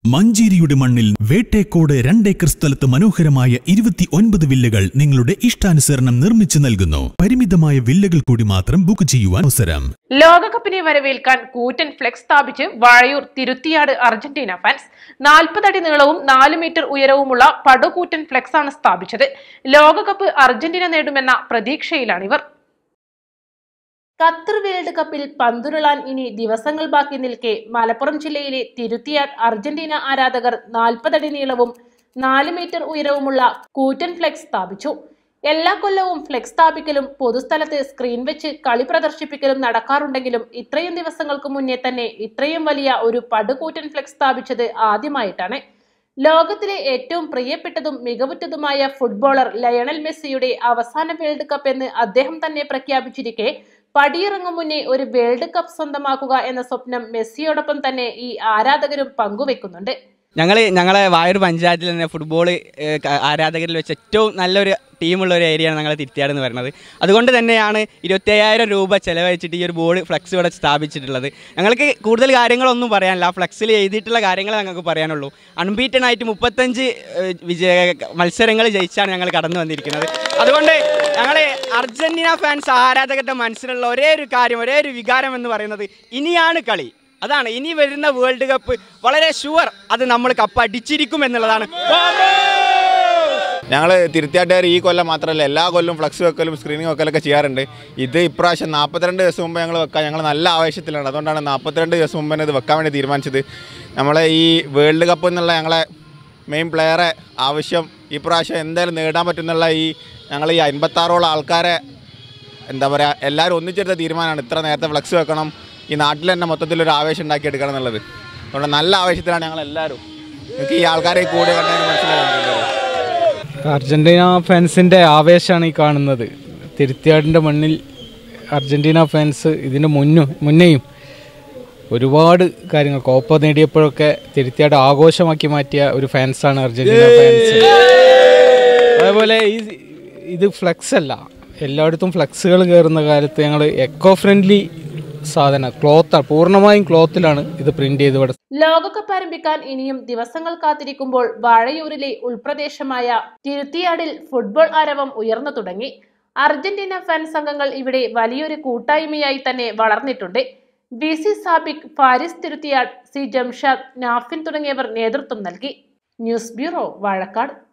മഞ്ചേരിയുടെ മണ്ണിൽ വേട്ടേക്കോട് രണ്ടേക്കർ സ്ഥലത്ത് മനോഹരമായ ഇരുപത്തി ഒൻപത് വില്ലകൾ നിങ്ങളുടെ ഇഷ്ടാനുസരണം നിർമ്മിച്ചു നൽകുന്നു പരിമിതമായ വില്ലകൾ കൂടി മാത്രം ബുക്ക് ചെയ്യുവാൻ അവസരം ലോകകപ്പിനെ വരവേൽക്കാൻ കൂറ്റൻ ഫ്ലെക്സ് സ്ഥാപിച്ച് വാഴയൂർ തിരുത്തിയാട് അർജന്റീന ഫാൻസ് നാൽപ്പതടി നീളവും നാല് മീറ്റർ ഉയരവുമുള്ള പടുകൂറ്റൻ ഫ്ലെക്സ് ആണ് സ്ഥാപിച്ചത് ലോകകപ്പ് അർജന്റീന നേടുമെന്ന പ്രതീക്ഷയിലാണിവർ ഖത്തർ വേൾഡ് കപ്പിൽ പന്തുരുളാൻ ഇനി ദിവസങ്ങൾ ബാക്കി നിൽക്കെ മലപ്പുറം ജില്ലയിലെ തിരുത്തിയാട് അർജന്റീന ആരാധകർ നാൽപ്പതടി നീളവും നാല് മീറ്റർ ഉയരവുമുള്ള കൂറ്റൻ ഫ്ലെക്സ് സ്ഥാപിച്ചു എല്ലാ കൊല്ലവും ഫ്ലെക്സ് സ്ഥാപിക്കലും പൊതുസ്ഥലത്ത് സ്ക്രീൻ വെച്ച് കളി പ്രദർശിപ്പിക്കലും നടക്കാറുണ്ടെങ്കിലും ഇത്രയും ദിവസങ്ങൾക്ക് മുന്നേ തന്നെ ഇത്രയും വലിയ ഒരു പടുകൂറ്റൻ ഫ്ലെക്സ് സ്ഥാപിച്ചത് ആദ്യമായിട്ടാണ് ലോകത്തിലെ ഏറ്റവും പ്രിയപ്പെട്ടതും മികവുറ്റതുമായ ഫുട്ബോളർ ലയണൽ മെസ്സിയുടെ അവസാന വേൾഡ് കപ്പ് എന്ന് അദ്ദേഹം തന്നെ പ്രഖ്യാപിച്ചിരിക്കെ പടിയിറങ്ങും മുന്നേ ഒരു വേൾഡ് കപ്പ് സ്വന്തമാക്കുക എന്ന സ്വപ്നം മെസ്സിയോടൊപ്പം തന്നെ ഈ ആരാധകരും പങ്കുവെക്കുന്നുണ്ട് ഞങ്ങൾ ഞങ്ങളെ വായൂർ പഞ്ചായത്തിൽ തന്നെ ഫുട്ബോൾ ആരാധകരിൽ വെച്ച് ഏറ്റവും നല്ലൊരു ടീമുള്ള ഒരു ഏരിയയാണ് ഞങ്ങൾ തിരുത്തിയാട് എന്ന് പറയുന്നത് അതുകൊണ്ട് തന്നെയാണ് ഇരുപത്തയ്യായിരം രൂപ ചിലവഴിച്ചിട്ട് ഈ ഒരു ബോർഡ് ഫ്ലെക്സ് ഇവിടെ സ്ഥാപിച്ചിട്ടുള്ളത് ഞങ്ങൾക്ക് കൂടുതൽ കാര്യങ്ങളൊന്നും പറയാനില്ല ആ ഫ്ലെക്സിൽ എഴുതിയിട്ടുള്ള കാര്യങ്ങളെ ഞങ്ങൾക്ക് പറയാനുള്ളൂ അൺബീറ്റൺ ആയിട്ട് മുപ്പത്തഞ്ച് ഏഹ്, വിജയ മത്സരങ്ങൾ ജയിച്ചാണ് ഞങ്ങൾ കടന്നു വന്നിരിക്കുന്നത് അതുകൊണ്ട് ഞങ്ങൾ അർജന്റീന ഫാൻസ് ആരാധകരുടെ മനസ്സിലുള്ള ഒരേ ഒരു കാര്യം ഒരേ ഒരു വികാരം എന്ന് പറയുന്നത് ഇനിയാണ് കളി അതാണ് ഇനി വരുന്ന വേൾഡ് കപ്പ് വളരെ ഷുവർ അത് നമ്മൾ കപ്പ് അടിച്ചിരിക്കും എന്നുള്ളതാണ് ഞങ്ങൾ തിരുത്തിയാട്ടുകാർ ഈ കൊല്ലം മാത്രമല്ല എല്ലാ കൊല്ലം ഫ്ലക്സ് വെക്കലും സ്ക്രീനിങ് വെക്കലൊക്കെ ചെയ്യാറുണ്ട് ഇത് ഇപ്രാവശ്യം നാൽപ്പത്തിരണ്ട് ദിവസം മുമ്പ് ഞങ്ങൾ വെക്കാൻ ഞങ്ങൾ നല്ല ആവേശത്തിലാണ് അതുകൊണ്ടാണ് നാൽപ്പത്തിരണ്ട് ദിവസം മുമ്പ് തന്നെ ഇത് വെക്കാൻ വേണ്ടി തീരുമാനിച്ചത് നമ്മളെ ഈ വേൾഡ് കപ്പ് എന്നുള്ള ഞങ്ങളെ മെയിൻ പ്ലെയറെ ആവശ്യം ഈ പ്രാവശ്യം എന്തായാലും നേടാൻ പറ്റുന്നുള്ള ഈ ഞങ്ങൾ ഈ അൻപത്താറോളം ആൾക്കാരെ എന്താ പറയുക എല്ലാവരും ഒന്നിച്ചെടുത്ത തീരുമാനമാണ് ഇത്ര നേരത്തെ ഫ്ലക്സ് വെക്കണം ഈ നാട്ടിൽ തന്നെ മൊത്തത്തിലൊരു ആവേശം ഉണ്ടാക്കി എടുക്കണം എന്നുള്ളത് അതുകൊണ്ട് നല്ല ആവേശത്തിലാണ് ഞങ്ങൾ എല്ലാവരും എനിക്ക് ഈ ആൾക്കാരെ കൂടെ കണ്ടതിന് മനസ്സിലാകുന്നത് അർജന്റീന ഫാൻസിൻ്റെ ആവേശമാണ് ഈ കാണുന്നത് തിരുത്തിയാടിൻ്റെ മണ്ണിൽ അർജന്റീന ഫാൻസ് ഇതിന് മുന്നും മുന്നേയും ഒരുപാട് കാര്യങ്ങൾ കോപ്പ നേടിയപ്പോഴൊക്കെ തിരുത്തിയാട് ആഘോഷമാക്കി മാറ്റിയ ഒരു ഫാൻസാണ് അർജന്റീന ഫാൻസ് അതേപോലെ ഈ ഇത് ഫ്ലെക്സ് അല്ല എല്ലായിടത്തും ഫ്ലെക്സുകൾ കയറുന്ന കാലത്ത് ഞങ്ങൾ എക്കോ ഫ്രണ്ട്ലി സാധനം ക്ലോത്താണ് പൂർണ്ണമായും ക്ലോത്തിലാണ് ഇത് പ്രിന്റ് ചെയ്ത് ഇവിടെ ലോകകപ്പ് ആരംഭിക്കാൻ ഇനിയും ദിവസങ്ങൾ കാത്തിരിക്കുമ്പോൾ വാഴയൂരിലെ ഉൾപ്രദേശമായ തിരുത്തിയാടിൽ ഫുട്ബോൾ ആരവം ഉയർന്നു തുടങ്ങി അർജന്റീന ഫാൻ സംഘങ്ങൾ ഇവിടെ വലിയൊരു കൂട്ടായ്മയായി തന്നെ വളർന്നിട്ടുണ്ട് V C Sabik Faris Thiruthiyad C Jamshad Nafin തുടങ്ങിയവർ നേതൃത്വം നൽകി ന്യൂസ് ബ്യൂറോ വാഴക്കാട്